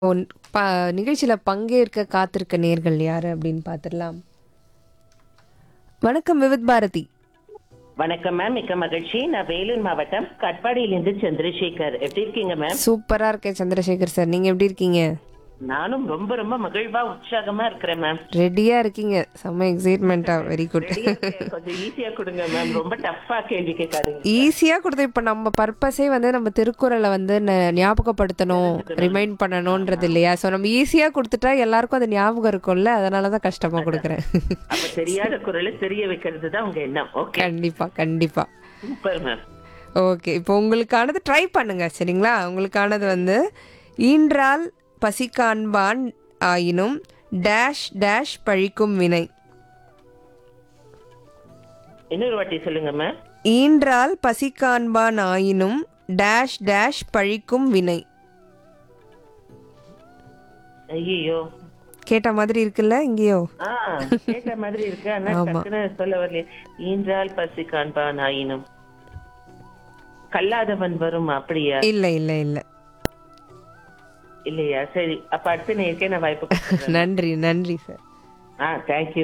One ப நிகழ்ச்சியில பங்கேற்க காத்திருக்க நேர்கள் யாரு அப்படின்னு பார்த்துடலாம் வணக்கம் விவித் பாரதி வணக்கம் மேம் மிக்க மகிழ்ச்சி நான் வேலூர் மாவட்டம் கட்பாடியிலிருந்து சந்திரசேகர் எப்படி இருக்கீங்க மேம் சூப்பரா இருக்கேன் சந்திரசேகர் சார் நீங்க எப்படி இருக்கீங்க நானும் ரொம்ப ரொம்ப மகிழ்வா உற்சாகமா இருக்கிறேன் மேம் ரெடியா இருக்கீங்க செம்ம எக்ஸைட்மெண்ட்டா வெரி குட் ரெடியா இருக்கேன். கொஞ்சம் ஈஸியா கொடுங்க மேம் ரொம்ப டஃப்பா கேள்வி கேட்காதீங்க ஈஸியா கொடுத்து இப்ப நம்ம பர்பஸே வந்து நம்ம திருக்குறளை வந்து ந- ஞாபகப்படுத்தணும் ரிமைண்ட் பண்ணணும்ன்றது இல்லையா ஸோ நம்ம ஈஸியா கொடுத்துட்டா எல்லாருக்கும் அது ஞாபகம் இருக்கும்ல அதனால தான் கஷ்டமா கொடுக்குறேன் அப்ப தெரியாத குரலை தெரிய வைக்கிறது தான் உங்க எண்ணம் ஓகே கண்டிப்பா கண்டிப்பா சூப்பர் மேம் ஓகே இப்போ உங்களுக்கானது ட்ரை பண்ணுங்க சரிங்களா உங்களுக்கானது வந்து ஈன்றால் பசிக்காண்பான் ஆயினும் டேஷ் டேஷ் பழிக்கும் வினை இன்னொரு வாட்டி சொல்லுங்க மேம் ஈன்றால் பசிக்காண்பான் ஆயினும் டேஷ் டேஷ் பழிக்கும் வினை ஐயோ கேட்ட மாதிரி இருக்குல்ல இங்கேயோ ஆ கேட்ட மாதிரி இருக்கு ஆனா ஆமா. டக்குன்னு சொல்ல வரலையே ஈன்றால் பசி காண்பான் ஆயினும் கல்லாதவன் வரும் அப்படியா இல்ல இல்ல இல்ல இல்லையா சரி அப்ப அடுத்து நேருக்கே நான் வாய்ப்பு கொடுக்குறேன். நன்றி நன்றி சார் ஆ தேங்க்யூ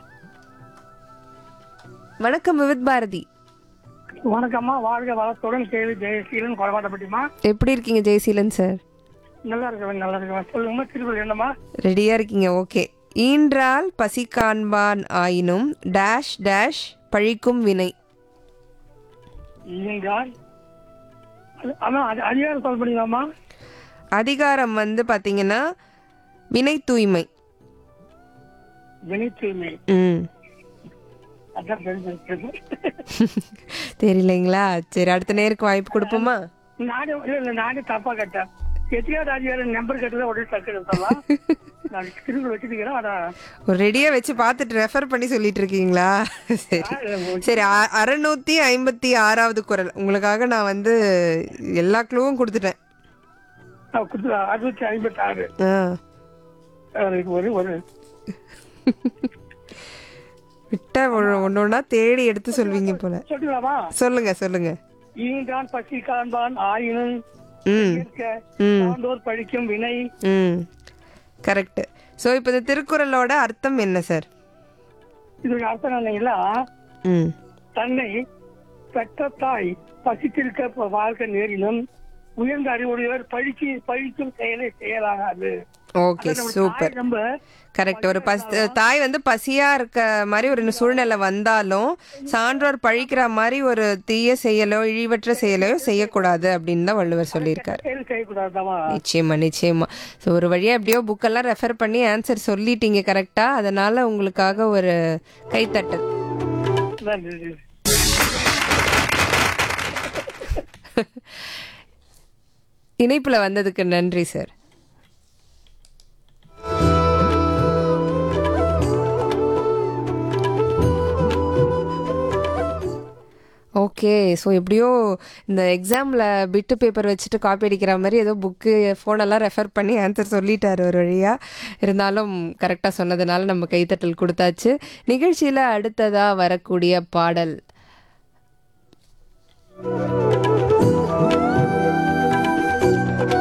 வணக்கம் விவித் பாரதி வணக்கம்மா வாழ்க வளத்துடன் கேள்வி ஜெயசீலன் கொலமாட்டப்பட்டிமா எப்படி இருக்கீங்க ஜெயசீலன் சார் நல்லா இருக்கவன் நல்லா இருக்கவன் சொல்லுங்கம்மா திருக்குறள் என்னம்மா ரெடியா இருக்கீங்க ஓகே ஈன்றால் பசிக்காண்பான் ஆயினும் டேஷ் டேஷ் பழிக்கும் வினை ஈன்றால் அது- அதான் அது அதிகாரம் சொல்ல முடியுமாம்மா அதிகாரம் வந்து பாத்தீங்கன்னா வினை தூய்மை வினை தூய்மை ம் அதான் தெரிஞ்சிருக்கு தெரியலைங்களா சரி அடுத்த நேருக்கு வாய்ப்பு கொடுப்போமா நானே இல்ல இல்ல நானே தப்பா கேட்டேன் எத்தியாவது அதிகாரம் நம்பர் கேட்டதை உடனே டக்கு எடுத்துடலாம் நான் திருக்குறள் வச்சுருக்கிறேன் ஆனா ஒரு ரெடியா வச்சு பார்த்துட்டு ரெஃபர் பண்ணி சொல்லிட்டு இருக்கீங்களா சரி சரி அ- அறுநூத்தி ஐம்பத்தி ஆறாவது குரல் உங்களுக்காக நான் வந்து எல்லா க்ளூவும் கொடுத்துட்டேன் நான் குத்து அறுநூத்தி ஐம்பத்தி ஆறு ஆ அதுக்கு ஒரு ஒரு விட்ட ஒன்று ஒன்றா தேடி எடுத்து சொல்வீங்க போல சொல்லுங்களாமா சொல்லுங்க சொல்லுங்க ஈன்றான் பசி காண்பான் ஆயினும் ம் இருக்க ம் சான்றோர் பழிக்கும் வினை ம் கரெக்ட் ஸோ இப்போ இந்த திருக்குறளோட அர்த்தம் என்ன சார் இதுக்கு அர்த்தம் என்னங்களா ம் தன்னை பெற்ற தாய் பசித்திருக்க வாழ்க்கை நேரினும் உயர்ந்த அறிவுடையவர் பழிக்கு பழிக்கும் செயலை செய்யலாகாது ஓகே நம்ம சூப்பர் தாய் நம்ம கரெக்ட் ஒரு பஸ் தாய் வந்து பசியா இருக்க மாதிரி ஒரு சூழ்நிலை வந்தாலும் சான்றோர் பழிக்கிற மாதிரி ஒரு தீய செயலோ இழிவற்ற செயலோ செய்யக்கூடாது அப்படின்னு தான் வள்ளுவர் சொல்லியிருக்காரு செயல் செய்யக்கூடாதாமா நிச்சயமா நிச்சயமா ஸோ ஒரு வழியா எப்படியோ புக்கெல்லாம் ரெஃபர் பண்ணி ஆன்சர் சொல்லிட்டீங்க கரெக்டா அதனால உங்களுக்காக ஒரு கைத்தட்டல் நன்றி இணைப்புல வந்ததுக்கு நன்றி சார் ஓகே ஸோ எப்படியோ இந்த எக்ஸாமில் பிட்டு பேப்பர் வச்சுட்டு காப்பி அடிக்கிற மாதிரி ஏதோ புக்கு ஃபோனெல்லாம் ரெஃபர் பண்ணி ஆன்சர் சொல்லிட்டாரு ஒரு வழியாக இருந்தாலும் கரெக்டாக சொன்னதுனால நம்ம கைத்தட்டல் கொடுத்தாச்சு நிகழ்ச்சியில் அடுத்ததாக வரக்கூடிய பாடல்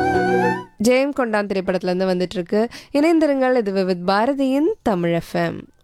ஜெயம் கொண்டான் திரைப்படத்துல இருந்து வந்துட்டு இருக்கு இணைந்திருங்கள் இது வித் பாரதியின் தமிழ் எஃப்எம்